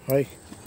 Hi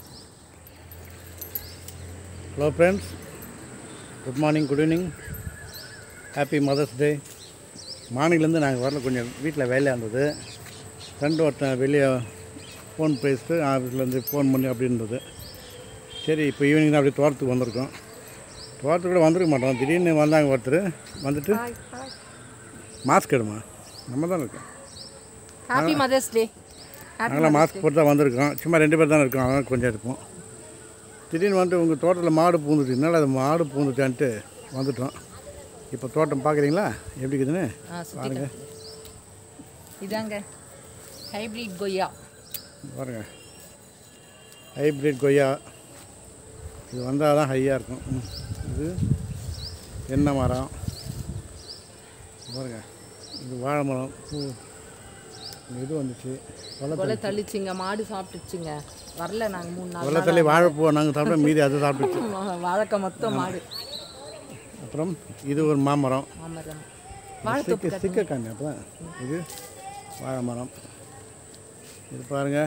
hello friends good morning good evening happy mother's day மார்னிங்லேருந்து நாங்கள் வரல கொஞ்சம் வீட்டில் வேலையாக இருந்தது ஃப்ரெண்டு ஒருத்தன் வெளியே ஃபோன் பேசிட்டு ஆஃபீஸ்லேருந்து ஃபோன் பண்ணி அப்படி இருந்தது சரி இப்போ ஈவினிங் தான் அப்படியே தோட்டத்துக்கு வந்திருக்கோம் தோட்டத்துக்கு கூட வந்திருக்க மாட்டோம் திடீர்னு வந்தாங்க ஒருத்தர் வந்துட்டு மாஸ்க் எடுமா நம்ம தான் இருக்கோம் ஹாப்பி மதர்ஸ் டே நாங்களாம் மாஸ்க் போட்டு தான் வந்திருக்கோம் சும்மா ரெண்டு பேர் தானே இருக்கோம் அதனால் கொஞ்சம் எடுப்போம் திடீர்னு வந்துட்டு உங்கள் தோட்டத்தில் மாடு பூந்துட்டு என்னால் அது மாடு பூந்துட்டான்ட்டு வந்துட்டோம் இப்போ தோட்டம் பார்க்குறீங்களா எப்படி இருக்குதுன்னு ஆ சுத்தி இதாங்க ஹைப்ரிட் கொய்யா பாருங்க ஹைப்ரிட் கொய்யா இது வந்தால் தான் ஹையாக இருக்கும் ம். இது தென்னை மரம் பாருங்க இது வாழை மரம் பூ இது வந்துச்சு கொலை கொலை தள்ளிச்சுங்க மாடு சாப்பிட்டுச்சுங்க வரல நாங்க மூணு நாள் கொலை தள்ளி வாழைப்பூவை நாங்கள் சாப்பிட்டா மீதி அது சாப்பிட்டுச்சு வாழைக்காய் மொத்தம் மாடு அப்புறம் இது ஒரு மாமரம் மாமரம் வாழைத்தோப்பு ஸ்டிக்க ஸ்டிக்க காமி அப்போ இது வாழை மரம் இது பாருங்க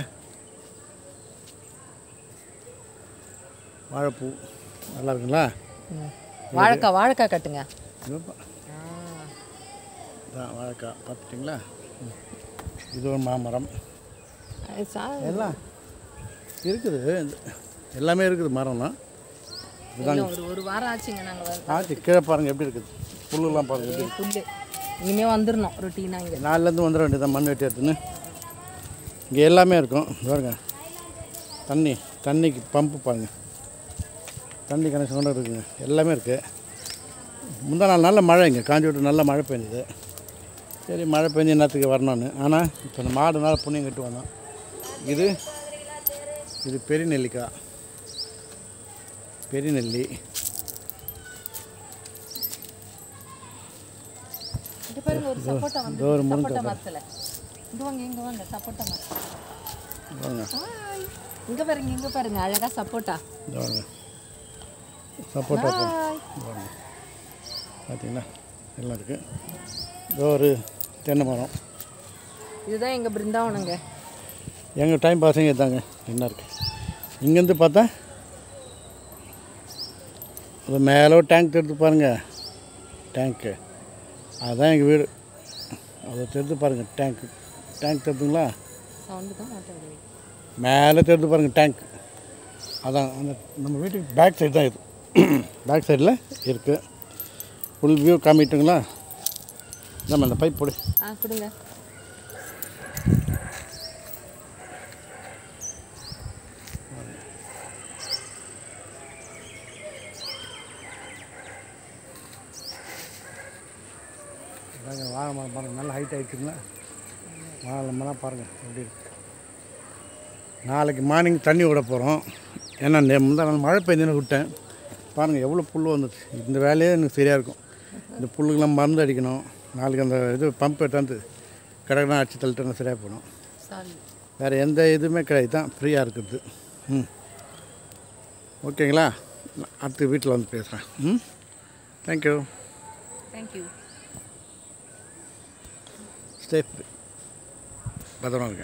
வாழைப்பூ நல்லா இருக்குங்களா ம். வாழைக்காய் வாழைக்காய் கட்டுங்க இதுப்பா இதான் வாழைக்காய் பார்த்துட்டிங்களா ம். இது ஒரு மாமரம் அது சா- எல்லாம் இருக்குது இது எல்லாமே இருக்குது மரம்லாம் இன்னும் ஒரு ஒரு வாரம் ஆச்சுங்க நாங்க வர ஆச்சு கீழே பாருங்கள் எப்படி இருக்குது புல்லுலாம் பாருங்கள் எப்படி புல்லு இனிமே வந்துடணும் ரொட்டீனா இங்க நாலுலேருந்து வந்துட வேண்டியதான் மண் வெட்டி எடுத்துன்னு இங்கே எல்லாமே இருக்கும் பாருங்க தண்ணி தண்ணிக்கு பம்பு பாருங்க தண்ணி கனெக்ஷன் கூட இருக்குங்க எல்லாமே இருக்குது முந்தா நாள் நல்ல மழை இங்கே காஞ்சி விட்டு நல்ல மழை பெஞ்சுது சரி மழை பெஞ்சு என்னத்துக்கு வரணும்னு ஆனால் இப்போ இந்த மாடுனால புண்ணியம் கட்டு வந்தோம் இது இது பெரிய நெல்லிக்காய் பெரிய நெல்லி இது பாருங்க ஒரு சப்போட்டா வந்து இதோ ஒரு முருங்கை சப்போட்டா மரத்துல இங்க வாங்க இங்க வாங்க சப்போட்டா மரம் பாருங்க ஹாய் இங்க பாருங்க இங்க பாருங்க அழகா சப்போட்டா இந்த பாருங்க சப்போட்டா பழம். ஹாய் பாருங்க பார்த்தீங்களா எல்லாம் இருக்குது இதோ ஒரு தென்னை மரம் இதுதான் எங்க பிருந்தாவனங்க எங்கள் டைம் பாஸிங் இதாங்க என்ன இருக்குது இங்கேருந்து பார்த்தா அது மேலே ஒரு டேங்க் தெரிஞ்சு பாருங்கள் டேங்க்கு அதுதான் எங்கள் வீடு அதை தெரிஞ்சு பாருங்கள் டேங்க்கு டேங்க் தெரிஞ்சுங்களா சவுண்டு தான் மாட்டாது மேலே தெரிஞ்சு பாருங்கள் டேங்க் அதான் அந்த நம்ம வீட்டுக்கு பேக் சைடு தான் இது பேக் சைடில் இருக்குது ஃபுல் வியூ காமிட்டுங்களா நம்ம அந்த பைப் போடு ஆ கொடுங்க பாருங்க வாழை மரம் பாருங்கள் நல்லா ஹைட் ஆகிடுச்சுங்களா வாழை மரம் பாருங்கள் எப்படி இருக்கு நாளைக்கு மார்னிங் தண்ணி விட போகிறோம் ஏன்னா நே- முந்தா நாள் மழை பெஞ்சுன்னு விட்டேன் பாருங்கள் எவ்வளோ புல் வந்துச்சு இந்த வேலையே எனக்கு சரியாக இருக்கும் இந்த புல்லுக்கெல்லாம் மருந்து அடிக்கணும் நாளைக்கு அந்த இது பம்ப் எடுத்தாந்து கடற்கடை அடிச்சு தள்ளிட்டு சரியாக போகணும் சாரி வேறு எந்த இதுவுமே கிடையாது தான் ஃப்ரீயாக இருக்குது ம் ஓகேங்களா நான் அடுத்து வீட்டில் வந்து பேசுகிறேன் ம் தேங்க்யூ தேங்க்யூ ஸ்டே பத்திரமா இருக்கேன்